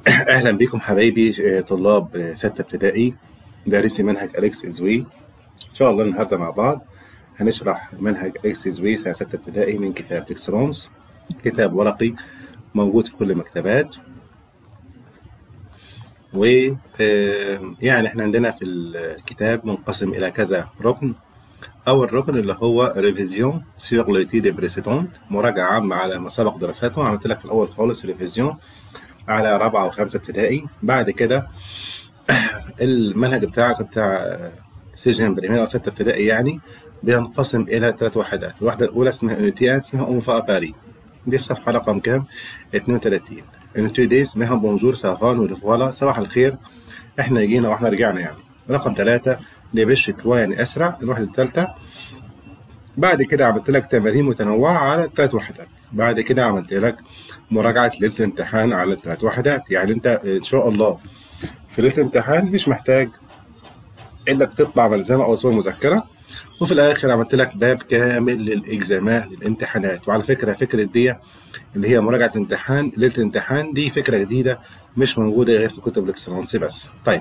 اهلا بكم حبايبي طلاب ستة ابتدائي دارسي منهج اليكس ازوي ان شاء الله النهارده مع بعض هنشرح منهج اليكس ازوي سنه ستة ابتدائي من كتاب ليكسرونز كتاب ورقي موجود في كل المكتبات و يعني احنا عندنا في الكتاب منقسم الى كذا ركن اول ركن اللي هو ريفيزيون سور لوتي دي بريسيدونت مراجعه عامه على ما سبق دراساته عملت لك في الاول خالص ريفيزيون على رابعه وخمسه ابتدائي بعد كده المنهج بتاعك بتاع سجن بريمير او سته ابتدائي يعني بينقسم الى ثلاث وحدات الوحده الاولى اسمها يونيتي اسمها اونفا باري دي في صفحه رقم كام 32 يونيتي دي اسمها بونجور سافان ورفوالا صباح الخير احنا جينا واحنا رجعنا يعني رقم ثلاثة لبش يعني اسرع الوحده الثالثه بعد كده عملت لك تمارين متنوعه على ثلاث وحدات بعد كده عملت لك مراجعه ليله الامتحان على الثلاث وحدات يعني انت ان شاء الله في ليله الامتحان مش محتاج انك تطبع ملزمه او صور مذكره وفي الاخر عملت لك باب كامل للاجزامات للامتحانات وعلى فكره فكره دي اللي هي مراجعه امتحان ليله الامتحان دي فكره جديده مش موجوده غير في كتب الاكسلانسي بس طيب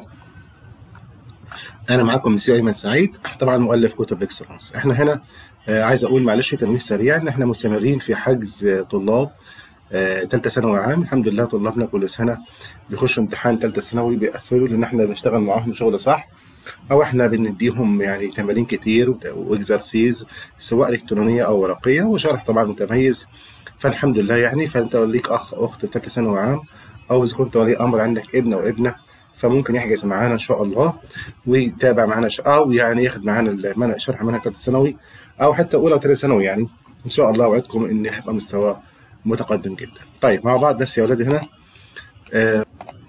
انا معاكم مسيو ايمن سعيد طبعا مؤلف كتب الاكسلانس احنا هنا آه عايز اقول معلش تنويه سريع ان احنا مستمرين في حجز طلاب ثالثه آه ثانوي عام الحمد لله طلابنا كل سنه بيخشوا امتحان ثالثه ثانوي بيقفلوا لان احنا بنشتغل معاهم شغل صح او احنا بنديهم يعني تمارين كتير واكزرسيز سواء الكترونيه او ورقيه وشرح طبعا متميز فالحمد لله يعني فانت ليك اخ اخت في ثالثه ثانوي عام او اذا كنت ولي امر عندك ابن او ابنه فممكن يحجز معانا ان شاء الله ويتابع معانا او يعني ياخد معانا شرح منهج ثالثه ثانوي او حتى اولى وثالثه ثانوي يعني ان شاء الله اوعدكم ان هيبقى مستوى متقدم جدا طيب مع بعض بس يا ولادي هنا آه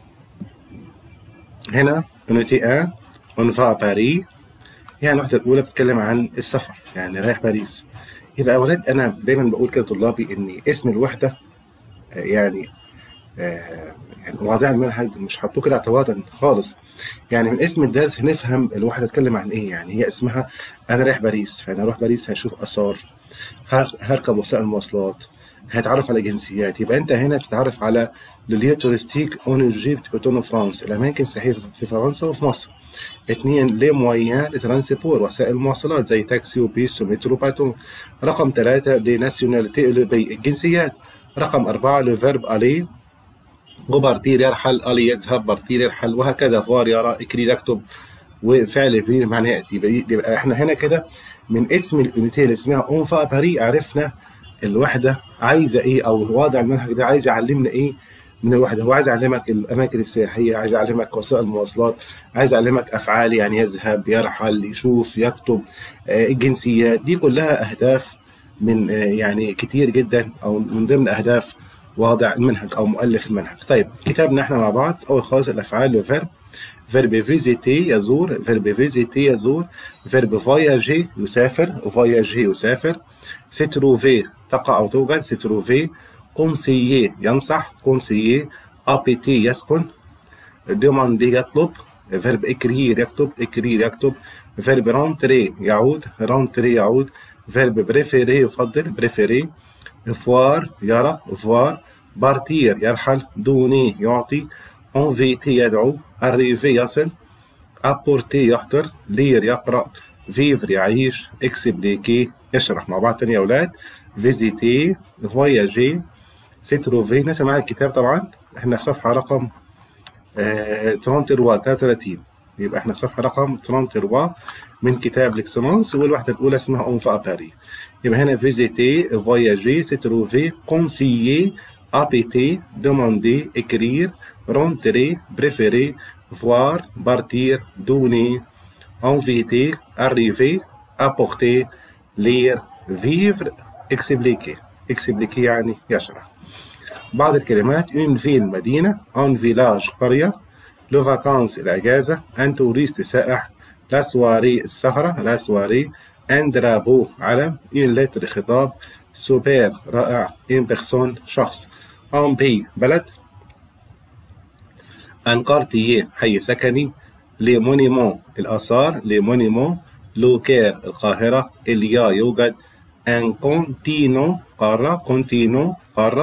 هنا يونيتي ان اون فا باري يعني الوحده الاولى بتتكلم عن السفر يعني رايح باريس يبقى يا ولاد انا دايما بقول كده طلابي ان اسم الوحده آه يعني آه يعني مواضيع المنهج مش حاطوه كده اعتباطا خالص يعني من اسم الدرس هنفهم الواحد هتكلم عن ايه يعني هي اسمها انا رايح باريس فانا اروح باريس هشوف اثار هركب وسائل المواصلات هتعرف على جنسيات يبقى انت هنا بتتعرف على لليو تورستيك اون ايجيبت كوتونو فرانس الاماكن السياحيه في فرنسا وفي مصر اثنين لي مويان لترانسبور وسائل المواصلات زي تاكسي وبيس ومترو باتون رقم ثلاثة دي ناسيوناليتي الجنسيات رقم أربعة لو فيرب ألي وبارتير يرحل ألي يذهب بارتير يرحل وهكذا فوار يرى اكري يكتب وفعل في معنى يأتي يبقى احنا هنا كده من اسم اليونيتي اللي اسمها اونفا باري عرفنا الوحده عايزه ايه او وضع المنهج ده عايز يعلمنا ايه من الوحده هو عايز يعلمك الاماكن السياحيه عايز يعلمك وسائل المواصلات عايز يعلمك افعال يعني يذهب يرحل يشوف يكتب آه الجنسيات دي كلها اهداف من آه يعني كتير جدا او من ضمن اهداف واضع المنهج او مؤلف المنهج طيب كتابنا احنا مع بعض اول خالص الافعال لو فيرب فيرب فيزيتي يزور فيرب فيزيتي يزور فيرب فواياجي يسافر فواياجي يسافر ستروفي تقع او توجد ستروفي كونسيي ينصح كونسيي ابيتي يسكن دوماندي يطلب فيرب اكرير يكتب اكرير يكتب فيرب رونتري يعود رونتري يعود فيرب بريفيري يفضل بريفيري فوار يرى فوار بارتير يرحل دوني يعطي انفيتي يدعو arriver يصل apporter يحضر لير يقرأ vivre يعيش expliquer يشرح مع بعض تاني يا أولاد visiter voyager se trouver ناس معايا الكتاب طبعا احنا في صفحة رقم آه 33 33 يبقى احنا في صفحة رقم 33 من كتاب لكسلانس والوحدة الأولى اسمها اون فا باري يبقى هنا visiter voyager se trouver conseiller appeter demander écrire rentrer préférer voir, partir, donner, inviter, arriver, apporter, lire, vivre, expliquer. expliquer يعني يشرح. بعض الكلمات une ville مدينة un village قرية le vacances الأجازة un touriste سائح la soirée السهرة la soirée un drapeau علم une lettre خطاب super رائع une personne شخص un pays بلد أنقرتييه حي سكني لي مونيمون الآثار لي مونيمون لوكير القاهرة إليا يوجد أن كونتينو قارة كونتينو قارة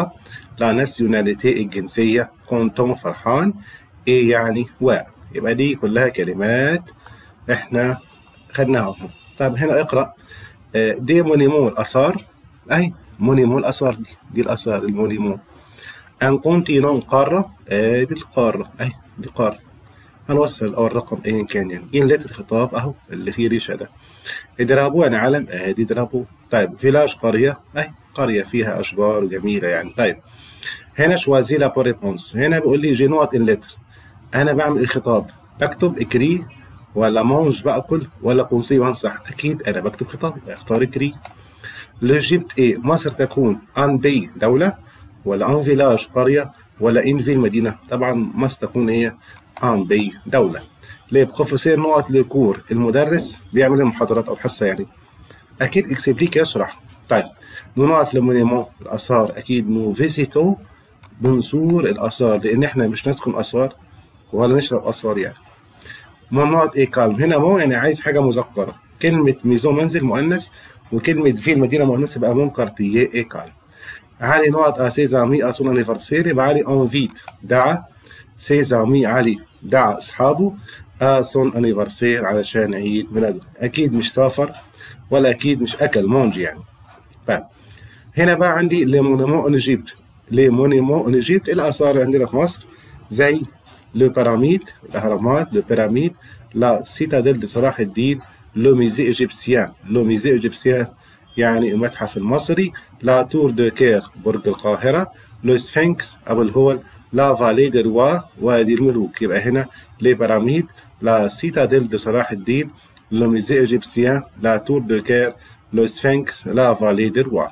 لا ناسيوناليتي الجنسية كونتون فرحان ايه يعني و يبقى دي كلها كلمات احنا خدناها طيب هنا اقرأ آه، دي مونيمو الآثار أي مونيمو الآثار دي دي الآثار المونيمو أن كونتينون قارة آه، دي القارة أي دي قارة هنوصل الأول رقم أيا كان يعني إن لتر خطاب أهو اللي فيه ريشة ده اضربوا أنا علم آدي اضربوا طيب فيلاج قرية أي قرية فيها أشجار جميلة يعني طيب هنا شوازي لا بوريبونس هنا بيقول لي جي نوت إن لتر أنا بعمل الخطاب بكتب اكري ولا مونج باكل ولا قوسي وانصح اكيد انا بكتب خطاب اختار كري لجبت ايه مصر تكون ان بي دوله ولا ان فيلاج قريه ولا ان في مدينه طبعا مصر تكون ايه ان بي دوله ليه بروفيسور نقط لكور المدرس بيعمل المحاضرات او الحصه يعني اكيد اكسبليك يشرح طيب نقط لمونيمون الاثار اكيد نو فيزيتو بنزور الاثار لان احنا مش نسكن اثار ولا نشرب اثار يعني مناط ايه كالم هنا مو يعني عايز حاجه مذكره كلمه ميزو منزل مؤنث وكلمه في المدينه مؤنث يبقى مون كارتيه ايه كالم علي نقط ا سيزامي ا سون انيفرسير يبقى علي انفيت دعا سيزامي علي دعا اصحابه ا سون انيفرسير علشان عيد ميلاده اكيد مش سافر ولا اكيد مش اكل مونجي يعني طيب هنا بقى عندي ليمونيمو ان ايجيبت ليمونيمو ان ايجيبت الاثار عندنا في مصر زي لو بيراميد الاهرامات لو بيراميد لا سيتاديل دي صلاح الدين لو ميزي ايجيبسيان لو ميزي ايجيبسيان يعني المتحف المصري لا تور دو كير برج القاهرة لو سفنكس أبو الهول لا فالي دي روا وادي الملوك يبقى هنا لي بيراميد لا سيتاديل دي صلاح الدين لو ميزي ايجيبسيان لا تور دو كير لو سفنكس لا فالي دي روا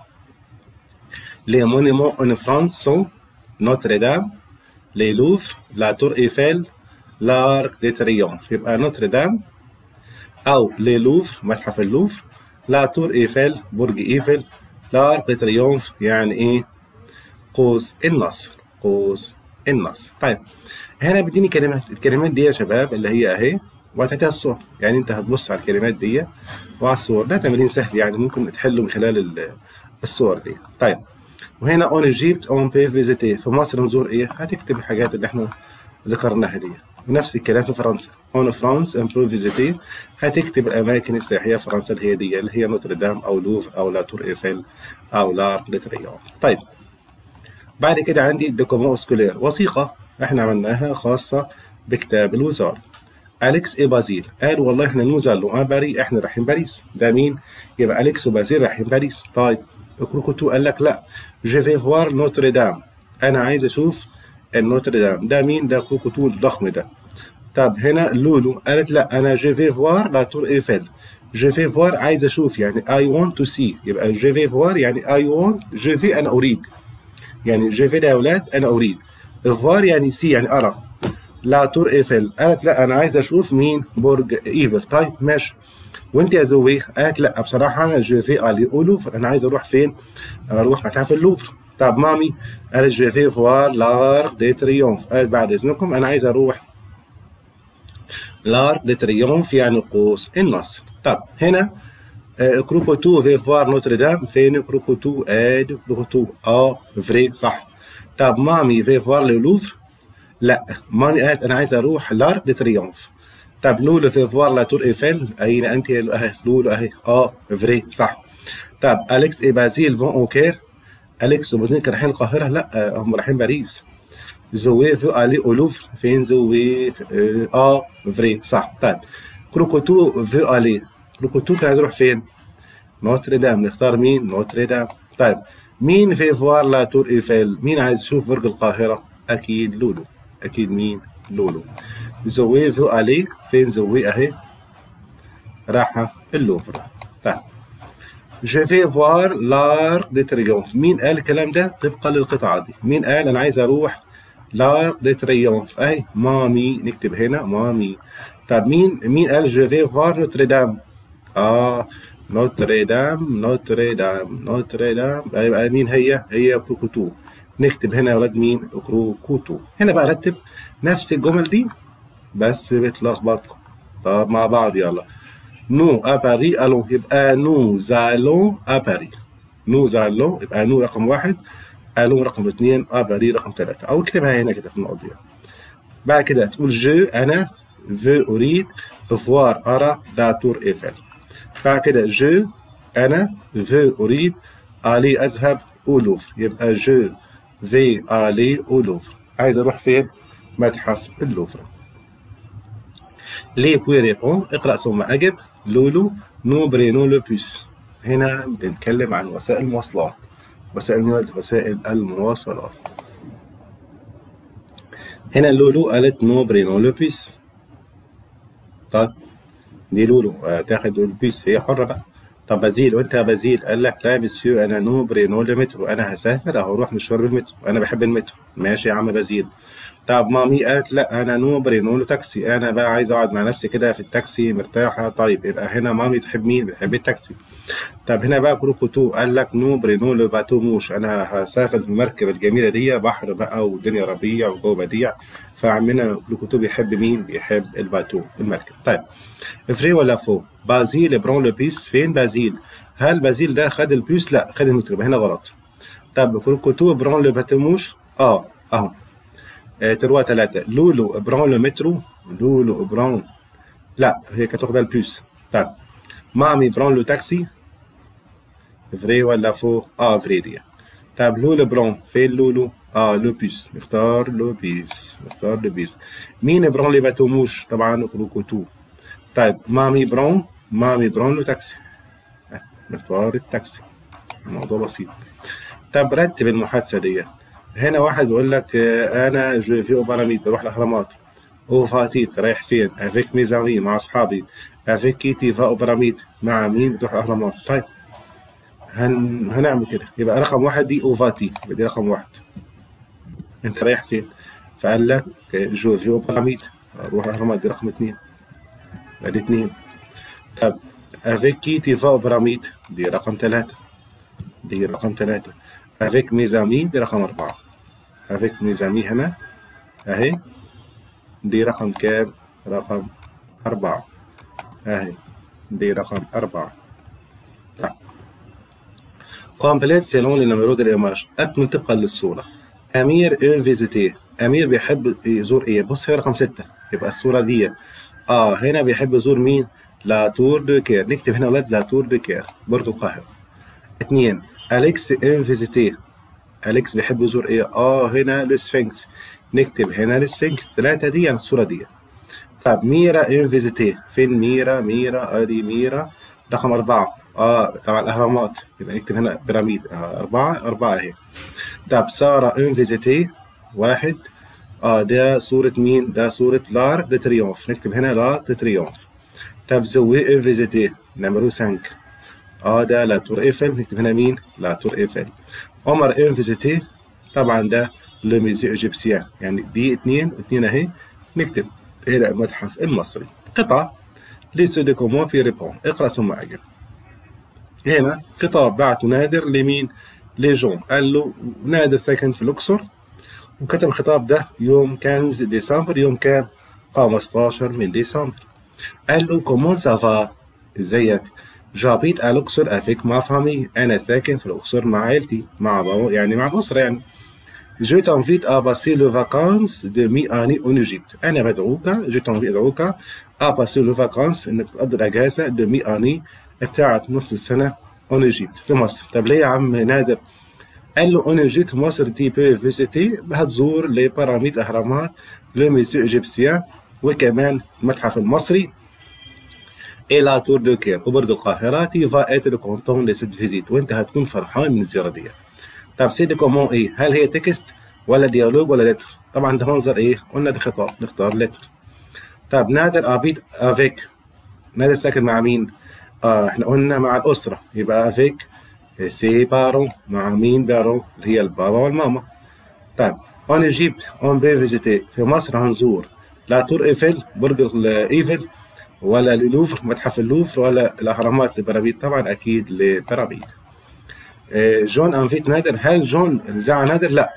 Les monuments en France sont Notre-Dame, les Louvres, la Tour Eiffel, l'Arc de Triomphe يبقى نوتردام أو لي لوفر متحف اللوفر لا تور إيفل برج إيفل l'Arc de Triomphe يعني إيه قوس النصر قوس النصر طيب هنا بديني كلمات الكلمات دي يا شباب اللي هي أهي وهتعطيها الصور يعني أنت هتبص على الكلمات دي وعلى الصور ده تمرين سهل يعني ممكن تحله من خلال الصور دي طيب وهنا اون ايجيبت اون بي فيزيتي في مصر نزور ايه هتكتب الحاجات اللي احنا ذكرناها دي ونفس الكلام في فرنسا اون فرانس ان بي فيزيتي هتكتب الاماكن السياحيه في فرنسا اللي هي دي اللي هي نوتردام او لوف او لا تور ايفل او لارك دي تريون طيب بعد كده عندي دوكومون سكولير وثيقه احنا عملناها خاصه بكتاب الوزاره اليكس اي بازيل قال والله احنا نوزل لو باري احنا رايحين باريس ده مين يبقى اليكس وبازيل رايحين باريس طيب كروكوتو قال لك لا جو في فوار نوتردام انا عايز اشوف النوتردام ده مين ده كروكوتو الضخم ده طب هنا لولو قالت لا انا جو في فوار لا تور ايفل جو في فوار عايز اشوف يعني اي وونت تو سي يبقى جو في فوار يعني اي وونت جو في انا اريد يعني جو في ده يا اولاد انا اريد فوار يعني سي يعني ارى لا تور ايفل قالت لا انا عايز اشوف مين برج ايفل طيب ماشي وانت يا زوي قالت لا بصراحه انا جو في الي اولوفر انا عايز اروح فين اروح متحف اللوفر طب مامي قالت جو في فوار لارك دي تريومف قالت بعد اذنكم انا عايز اروح لارك دي تريومف يعني قوس النصر طب هنا آه كروكوتو في فوار نوتردام فين كروكوتو اد كروكوتو اه فري صح طب مامي في فوار لوفر لا مامي قالت انا عايز اروح لارك دي تريومف طب لولو في فوار لا تور ايفل اين انت اهي لولو اهي اه فري صح طب اليكس اي بازيل فون اوكير اليكس وبازيل كانوا رايحين القاهره لا هم رايحين باريس زوي في الي اولوفر فين زوي اه فري صح طيب كروكوتو في الي كروكوتو كان عايز يروح فين؟ نوتردام نختار مين؟ نوتردام طيب مين في فوار لا تور ايفل؟ مين عايز يشوف برج القاهره؟ اكيد لولو اكيد مين؟ لولو زوي في الي فين زوي اهي راحة اللوفر طيب جو في فوار لارك دي تريومف مين قال الكلام ده طبقا للقطعة دي مين قال انا عايز اروح لارك دي تريومف اهي مامي نكتب هنا مامي طب مين مين قال جو في فوار نوتردام اه نوتردام نوتردام نوتردام يبقى مين هي هي كروكوتو نكتب هنا يا ولاد مين كروكوتو هنا بقى رتب نفس الجمل دي بس بتلخبطكم طب مع بعض يلا نو اباري الون يبقى نو زالون اباري نو زالون يبقى نو رقم واحد الو رقم اثنين ا باري رقم ثلاثة او اكتبها هنا كده في المواضيع بعد كده تقول جو انا في اريد فوار ارى دا تور ايفل بعد كده جو انا في اريد الي اذهب او لوفر يبقى جو في الي او لوفر عايز اروح فين متحف اللوفر لي بوي ريبون اقرا ثم اجب لولو نو برينو لو بوس هنا بنتكلم عن وسائل المواصلات وسائل وسائل المواصلات هنا لولو قالت نو برينو لو بيس طيب دي لولو تاخد البيس هي حرة بقى طب بازيل وانت يا بازيل قال لك لا مسيو انا نو برينو المترو انا هسافر اهو اروح مشوار بالمترو انا بحب المترو ماشي يا عم بازيل طب مامي قالت لا انا نو برينو تاكسي انا بقى عايز اقعد مع نفسي كده في التاكسي مرتاحه طيب يبقى هنا مامي تحب مين بتحب التاكسي طب هنا بقى كروكوتو قال لك نو برينو لو باتو موش انا هسافر بالمركب الجميله دي بحر بقى والدنيا ربيع وجو بديع فعمنا كروكوتو بيحب مين بيحب الباتو المركب طيب فري ولا فو بازيل برون لو بيس فين بازيل هل بازيل ده خد البيس لا خد المترو هنا غلط طب كروكوتو برون لو باتو موش اه اهو تروا ثلاثة لولو برون لو مترو لولو برون لا هي كانت واخدة البيس طيب مامي برون لو تاكسي فري ولا فو اه فري دي طيب لولو برون فين لولو اه لو بيس نختار لو بيس نختار لو بيس مين برون لي باتوموش طبعا كروكوتو طيب مامي برون مامي برون لو تاكسي نختار التاكسي الموضوع بسيط طب رتب المحادثة ديت هنا واحد بيقول لك انا جو في اوبراميد بروح الاهرامات او فاتيت رايح فين افيك ميزامي مع اصحابي افيك كيتي فا اوبراميد مع مين بتروح الاهرامات طيب هن... هنعمل كده يبقى رقم واحد دي اوفاتي يبقى دي رقم واحد انت رايح فين فقال لك جو في اوبراميد روح الاهرامات دي رقم اثنين يبقى دي اثنين طب افيك كيتي فا اوبراميد دي رقم ثلاثة دي رقم ثلاثة avec mes amis دي رقم أربعة avec mes amis هنا أهي دي رقم كام؟ رقم أربعة أهي دي رقم أربعة طيب كومبليت سيلون لنمرو دي الإيماج أكمل طبقا للصورة أمير اون فيزيتي أمير بيحب يزور إيه؟ بص هي رقم ستة يبقى الصورة دي آه هنا بيحب يزور مين؟ لا تور دو كير نكتب هنا ولاد لا تور دو كير برضو القاهرة اتنين أليكس ان فيزيتي أليكس بيحب يزور إيه؟ آه هنا السفنكس نكتب هنا السفنكس ثلاثة دي يعني الصورة دي طب ميرا ان فيزيتي فين ميرا ميرا ادي ميرا رقم أربعة اه طبعا الأهرامات يبقى نكتب هنا بيراميد آه أربعة أربعة أهي طب سارة ان فيزيتي واحد اه ده صورة مين؟ ده صورة لار دي تريومف نكتب هنا لار دي تريومف طب زوي ان فيزيتي نمرو 5 اه ده لا تور ايفل نكتب هنا مين؟ لا تور ايفل عمر ان فيزيتي طبعا ده لو ميزي ايجيبسيان يعني دي اتنين اتنين اهي نكتب الى المتحف المصري قطع ليس دي كومون في ريبون اقرا ثم اجب هنا خطاب بعته نادر لمين؟ لجون قال له نادر ساكن في الاقصر وكتب الخطاب ده يوم 15 ديسمبر يوم كام؟ 15 من ديسمبر قال له كومون سافا ازيك؟ جابيت الاقصر افيك مع فامي انا ساكن في الاقصر مع عائلتي مع بابا يعني مع الاسره يعني جو تنفيت ا باسي لو فاكانس دو مي اني اون ايجيبت انا بدعوك جو تنفيت ادعوك ا باسي لو فاكانس انك تقضي الاجازه دو مي اني بتاعت نص السنه اون ايجيبت في مصر طب ليه يا عم نادر قال له اون ايجيبت مصر دي بي فيزيتي هتزور لي باراميد اهرامات لو ميسيو ايجيبسيان وكمان المتحف المصري et la tour de Caire وبرج القاهرة tu vas être content de cette visite وانت هتكون فرحان من الزيارة دي طب سيدي كومون ايه هل هي تكست ولا ديالوج ولا لتر طبعا ده منظر ايه قلنا ده خطاب نختار لتر طب نادر ابيت افيك نادر ساكن مع مين اه احنا قلنا مع الاسرة يبقى افيك سي بارون مع مين بارون اللي هي البابا والماما طيب اون ايجيبت اون بي فيزيتي في مصر هنزور لا تور ايفل برج الايفل ولا للوفر متحف اللوفر ولا الاهرامات لبراميد طبعا اكيد لبراميد جون انفيت نادر هل جون دعا نادر لا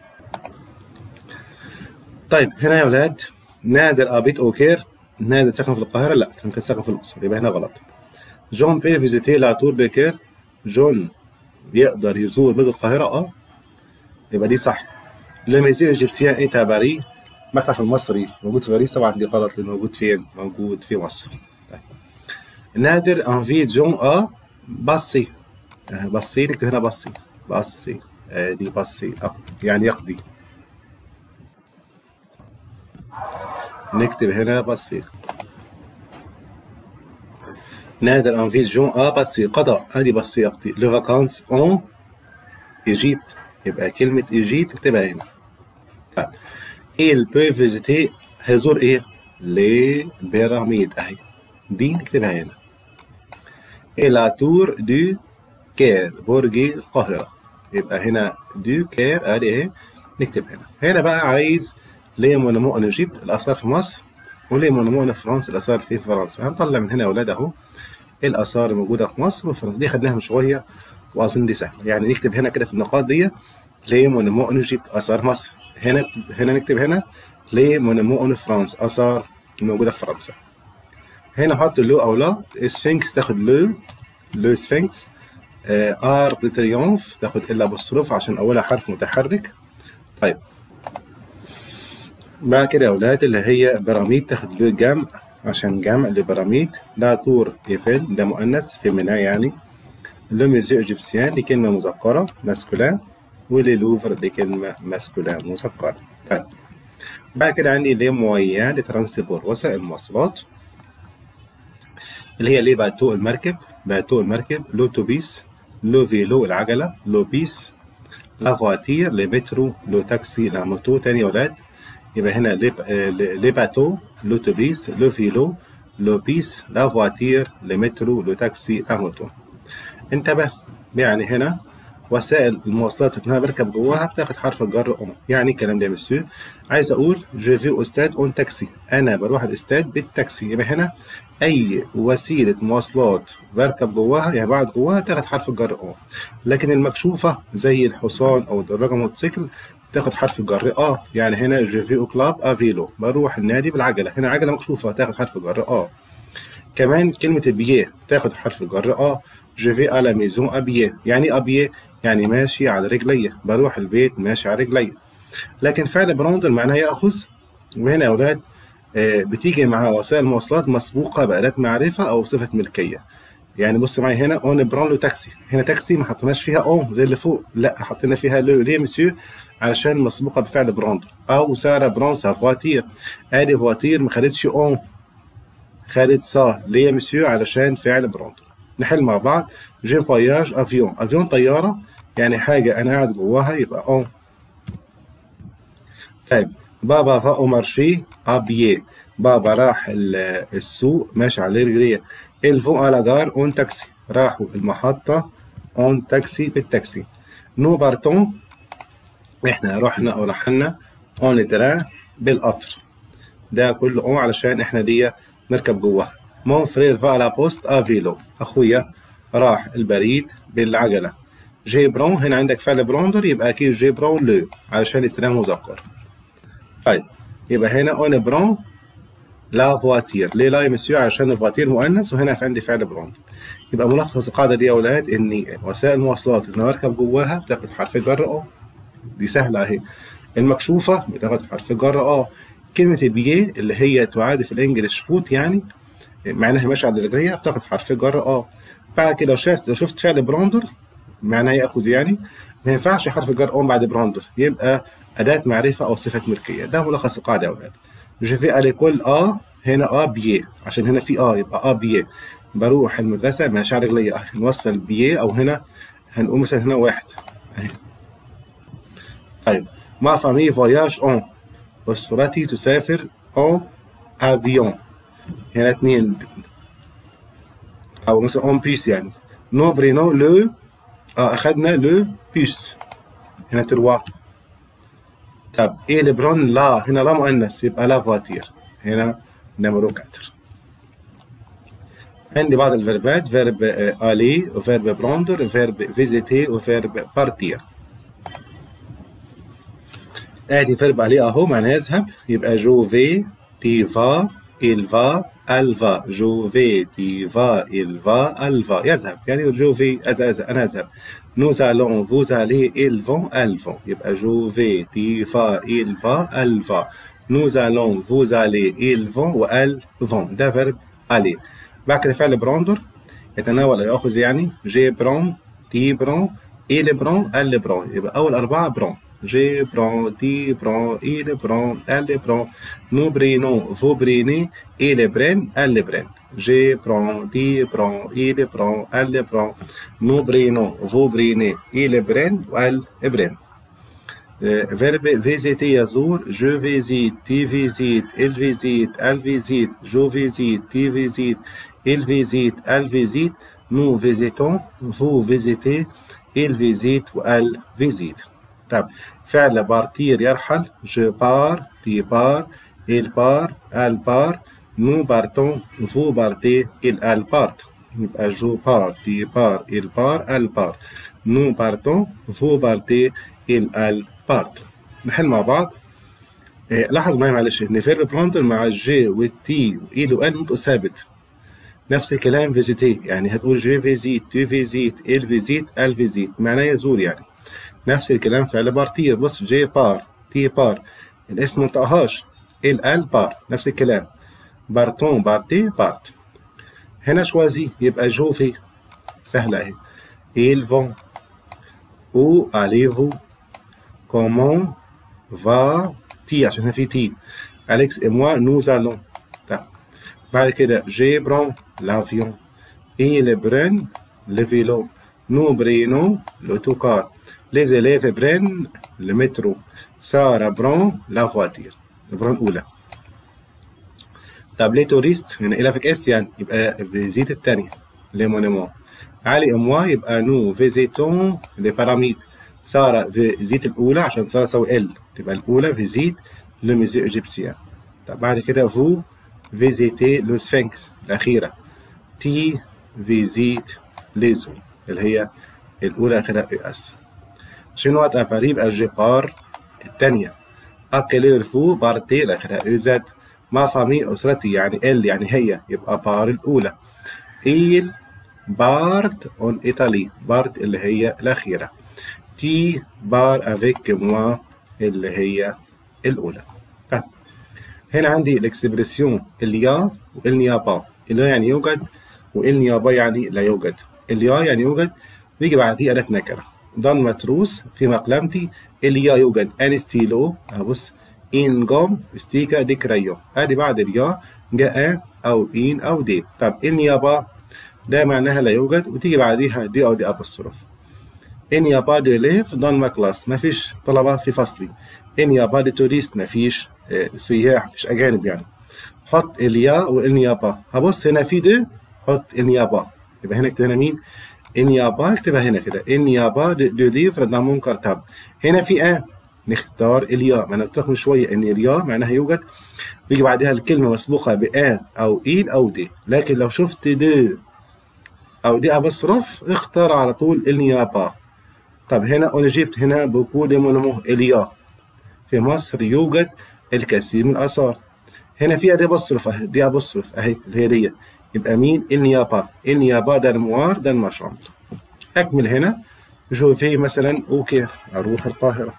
طيب هنا يا ولاد نادر ابيت اوكير نادر ساكن في القاهره لا كان ساكن في الاقصر يبقى هنا غلط جون بي فيزيتي لا تور دي كير جون يقدر يزور برج القاهره اه يبقى دي صح لو ميزي ايجيبسيان ايت باري المتحف المصري موجود في باريس طبعا دي غلط لانه موجود فين؟ موجود في مصر طيب. نادر انفي جون ا بصي آه، بصي نكتب هنا بصي بصي آه، دي بصي اه يعني يقضي نكتب هنا بصي نادر انفي جون ا بصي قضى ادي بصي يقضي لو فاكانس اون ايجيبت يبقى كلمة ايجيبت اكتبها هنا طيب il peut visiter هيزور ايه؟ لبيراميد اهي دي نكتبها هنا et la tour du كير برج القاهرة يبقى هنا دو كير ادي اهي نكتب هنا هنا بقى عايز ليه مونومو ان ايجيبت الاثار في مصر وليه مونومو ان فرنسا الاثار في فرنسا هنطلع من هنا يا اولاد اهو الاثار الموجوده في مصر وفرنسا دي خدناها من شويه واظن دي سهله يعني نكتب هنا كده في النقاط دي ليه مونومو ان ايجيبت اثار مصر هنا هنا نكتب هنا ليه مونومو ان فرنسا اثار الموجوده في فرنسا هنا حط لو او لا سفنكس تاخد لو لو سفنكس ار دي تريومف تاخد الا بوستروف عشان اولها حرف متحرك طيب بعد كده يا اولاد اللي هي بيراميد تاخد له جمع عشان جمع لبيراميد لا تور ايفل ده مؤنث فيمينا يعني لو ميزيو ايجيبسيان دي كلمه مذكره ماسكولان ولي لوفر دي كلمه ماسكولان مذكره طيب بعد كده عندي لي مويان لترانسبور وسائل المواصلات اللي هي ليه باتو المركب باتو المركب لوتوبيس لو فيلو العجلة لو بيس لا فواتير لي مترو لو تاكسي لا موتو تاني يا ولاد يبقى هنا لي لي باتو لوتوبيس لو فيلو لو بيس لا فواتير لي مترو لو تاكسي لا موتو انتبه يعني هنا وسائل المواصلات اللي انا بركب جواها بتاخد حرف الجر ام يعني الكلام ده يا مسيو عايز اقول جو في استاد اون تاكسي انا بروح الاستاد بالتاكسي يبقى هنا اي وسيله مواصلات بركب جواها يعني بقعد جواها تاخد حرف الجر اه لكن المكشوفه زي الحصان او الدراجه موتوسيكل تاخد حرف الجر اه يعني هنا جو في او كلاب افيلو بروح النادي بالعجله هنا عجله مكشوفه تاخد حرف الجر اه كمان كلمه بيه تاخد حرف الجر اه جو في على ميزون ابيه يعني ابيه يعني ماشي على رجلي بروح البيت ماشي على رجلي لكن فعل براندر معناه ياخذ وهنا يا اولاد بتيجي مع وسائل المواصلات مسبوقة بأداة معرفة أو صفة ملكية يعني بص معايا هنا اون بران له تاكسي هنا تاكسي ما حطيناش فيها اون زي اللي فوق لا حطينا فيها لو ليه مسيو علشان مسبوقة بفعل براندر أو سارة برانسا فواتير ادي فواتير ما خدتش اون خدت صا ليه يا مسيو علشان فعل براندر نحل مع بعض جي فواياج افيون افيون طيارة يعني حاجة أنا قاعد جواها يبقى اون طيب بابا فا او مارشي ابيي بابا راح السوق ماشي على رجليه الفو على جار اون تاكسي راحوا المحطة اون تاكسي بالتاكسي نو بارتون احنا رحنا او رحلنا اون تران بالقطر ده كله اون علشان احنا دي نركب جواها مون فرير فا على بوست افيلو اخويا راح البريد بالعجلة جي برون هنا عندك فعل بروندر يبقى اكيد جي برون لو علشان التران مذكر طيب يبقى هنا اون برون لا فواتير ليه لا يا مسيو عشان الفواتير مؤنث وهنا في عندي فعل برون يبقى ملخص القاعده دي يا اولاد ان وسائل المواصلات اللي انا بركب جواها بتاخد حرف جر اه دي سهله اهي المكشوفه بتاخد حرف جر اه كلمه بيه اللي هي تعادل في الانجليش فوت يعني معناها ماشي على رجليها بتاخد حرف جر اه بعد كده لو شفت لو شفت فعل براندر معناه ياخذ يعني ما ينفعش حرف جر اون بعد براندر يبقى أداة معرفة أو صفة ملكية ده ملخص القاعدة يا أولاد جو في على كل آ هنا آ بيه عشان هنا في آ يبقى آ بيه بروح المدرسة ماشي على رجلي نوصل بيه أو هنا هنقول مثلا هنا واحد أهي طيب ما فامي فواياج أون أسرتي تسافر أون أفيون هنا اثنين أو مثلا أون بيس يعني نو برينو لو آه أخدنا لو بيس هنا تروا طب ايه لبرون لا هنا لا مؤنث يبقى لا فواتير هنا نمرو كاتر عندي بعض الفيربات فيرب الي وفيرب بروندر وفيرب فيزيتي وفيرب بارتير ادي فيرب الي اهو معناه يذهب يبقى جو في تي فا il va elle va je vais tu vas il va elle va يذهب يعني je vais أذهب أنا أذهب nous allons vous allez ils vont elles vont يبقى je vais tu vas il va elle va nous allons vous allez ils vont وelles vont ده verb aller بعد كده فعل براندر يتناول يأخذ يعني جي برون تي برون إيل برون ال برون يبقى أول أربعة برون جي برون تي برون إيل برون ال برون نو برينو فو بريني إيل برين ال برين جي برون تي برون إيل برون ال برون نو برينو فو بريني إيل برين وال برين فيرب فيزيتي يزور جو فيزيت تي فيزيت il فيزيت elle فيزيت جو فيزيت تي فيزيت il visite, elle visite, nous visitons, vous visitez, il visite ou elle visite. طب فعل بارتير يرحل je pars, tu pars, il part, elle part, nous partons, vous partez, il elle part. يبقى je pars, tu pars, il part, elle part. nous partons, vous partez, il elle part. نحل مع بعض إيه لاحظ معايا معلش ان فيرب بلانتر مع الجي والتي وايل وال نطق ثابت نفس الكلام فيزيتي يعني هتقول جي فيزيت تو فيزيت ال فيزيت ال فيزيت معناه يزور يعني نفس الكلام فعل بارتير بص جي بار تي بار الاسم ما انطقهاش ال ال بار نفس الكلام بارتون بارتي بارت هنا شوازي يبقى جوفي سهلة اهي ils vont où allez-vous comment va تي عشان هنا في تي أليكس et moi nous allons طيب بعد كده je prends l'avion ils prennent le vélo nous prenons l'autocar les élèves prennent le métro Sarah prend la voiture الفرن الأولى طب ليه توريست هنا إلى فيك اس يعني يبقى فيزيت الثانية لي مونيمون علي اموا يبقى نو فيزيتون لي باراميد سارة فيزيت الأولى عشان سارة تساوي ال تبقى الأولى فيزيت لو ميزي إيجيبسيان طب بعد كده فو فيزيتي لو سفنكس الأخيرة تي فيزيت ليزو اللي هي الأولى آخرها اس شنو وقت أباري يبقى جي بار الثانية أكلير فو بارتي الآخرها إيزاد ما فامي أسرتي يعني ال يعني هي يبقى بار الأولى إيل بارت اون إيطالي بارت اللي هي الأخيرة تي بار افيك موا اللي هي الأولى طيب. هنا عندي الاكسبرسيون اليا والنيابا اليا يعني يوجد والنيابا يعني لا يوجد اليا يعني يوجد بيجي بعديه أداة نكرة ضن متروس في مقلمتي اليا يوجد أنستيلو أبص إن جوم ستيكا دي كريو ادي بعد اليا جاء او ان او دي طب النيابا ده معناها لا يوجد وتيجي بعديها دي او دي ابوستروف ان يابا دي ليف دون ما كلاس ما فيش طلبه في فصلي ان يابا دي توريست ما فيش سياح مفيش اجانب يعني حط اليا والنيابا هبص هنا في دي حط النيابا يبقى هنا اكتب هنا مين النيابا اكتبها هنا كده النيابا دي ليف ده منكر تاب هنا في ا نختار اليا ما انا قلت لكم شويه ان اليا معناها يوجد بيجي بعدها الكلمه مسبوقه بآ او إيل او دي لكن لو شفت دي او دي ابصرف اختار على طول النيابه طب هنا انا جبت هنا بقول مونمو اليا في مصر يوجد الكثير من الاثار هنا في دي ابصرف اهي دي ابصرف اهي اللي هي دي يبقى مين النيابه النيابه ده الموار ده المشامل اكمل هنا جو في مثلا اوكي اروح القاهره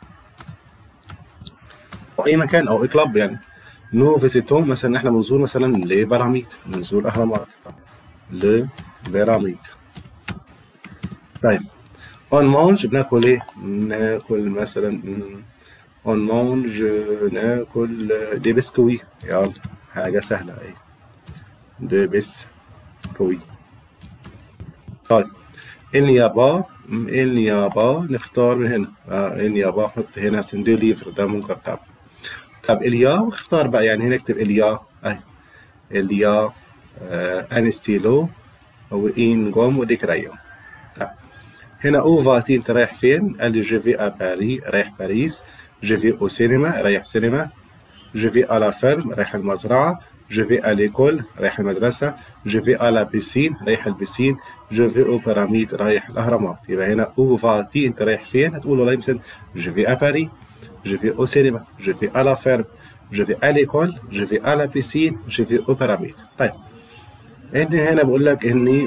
او اي مكان او اي كلاب يعني نو فيزيتون مثلا احنا بنزور مثلا لبراميد بنزور الاهرامات لبراميد طيب اون مانج بناكل ايه ناكل مثلا اون مانج ناكل دي بسكوي يلا حاجه سهله اهي دي بسكوي طيب اليابا اليابا نختار من هنا آه اليابا حط هنا دي ليفر ده منكر طب طب اليا واختار بقى يعني هنا اكتب اليا اهي اليا آه انستيلو وإن جوم ودي كرايون طب هنا اوفاتي انت رايح فين؟ قال لي جو في ا باري رايح باريس جو في او سينما رايح سينما جو في ا لا فيرم رايح المزرعة جو في ا ليكول رايح المدرسة جو في ا لا بيسين رايح البسين جو في او بيراميد رايح الأهرامات يبقى هنا اوفاتي انت رايح فين؟ هتقول والله مثلا جو في ا باري je vais au cinéma, je vais à la ferme, je vais à l'école je vais à la piscine je vais au pyramide طيب اني هنا بقول لك اني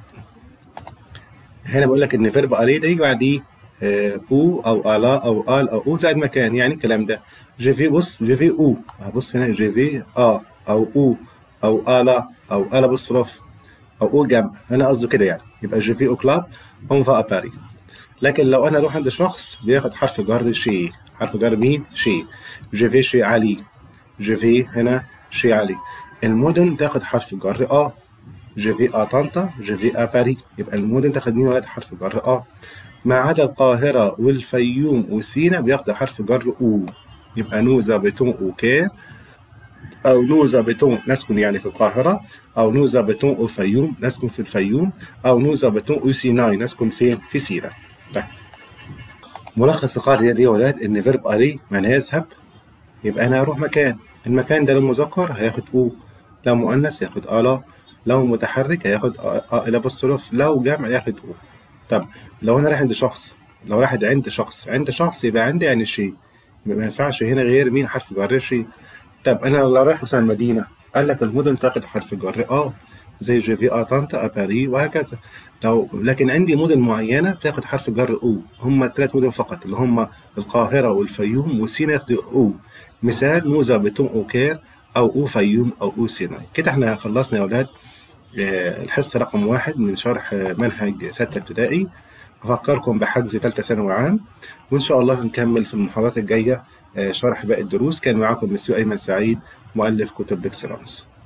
هنا بقول لك ان فيرب الي ده يجي بعديه آه، او او الا او ال او او زائد مكان يعني الكلام ده جي في بص جي في او بص هنا جي في ا او او او الا او الا بصرف او او جنب انا قصده كده يعني يبقى جي في او كلاب اون فا باري لكن لو انا اروح عند شخص بياخد حرف جر شي حرف جر مين شي جي في شي علي جي في هنا شي علي المدن تاخد حرف جر اه جي في ا طنطا جي في ا باري يبقى المدن تاخد مين ولاد حرف جر اه ما عدا القاهرة والفيوم وسينا بياخدوا حرف جر او يبقى نوزا بتون اوكي أو نوزا بتون نسكن يعني في القاهرة أو نوزا بتون أو فيوم نسكن في الفيوم أو نوزا بتون أو سيناي نسكن فين في سينا طيب ملخص القاعدة دي يا ولاد إن فيرب أري معناه يذهب يبقى أنا هروح مكان المكان ده للمذكر هياخد أو لو مؤنث هياخد ألا لو متحرك هياخد أ الأبوستروف لو جمع ياخد أو طب لو أنا رايح عند شخص لو رايح عند شخص عند شخص يبقى عندي يعني شيء يبقى ما ينفعش هنا غير مين حرف جر شيء طب انا لو رايح مثلا مدينه قال لك المدن تاخد حرف جر اه زي جي في ا طنطا باري وهكذا لو لكن عندي مدن معينه بتاخد حرف جر او هم ثلاث مدن فقط اللي هم القاهره والفيوم وسينا ياخدوا او مثال موزه بتون اوكير او او فيوم او او سيناء كده احنا خلصنا يا اولاد آه، الحصه رقم واحد من شرح آه، منهج سته ابتدائي أفكركم بحجز ثالثة ثانوي عام وإن شاء الله نكمل في المحاضرات الجاية آه، شرح باقي الدروس كان معاكم مسيو أيمن سعيد مؤلف كتب بيكسلانس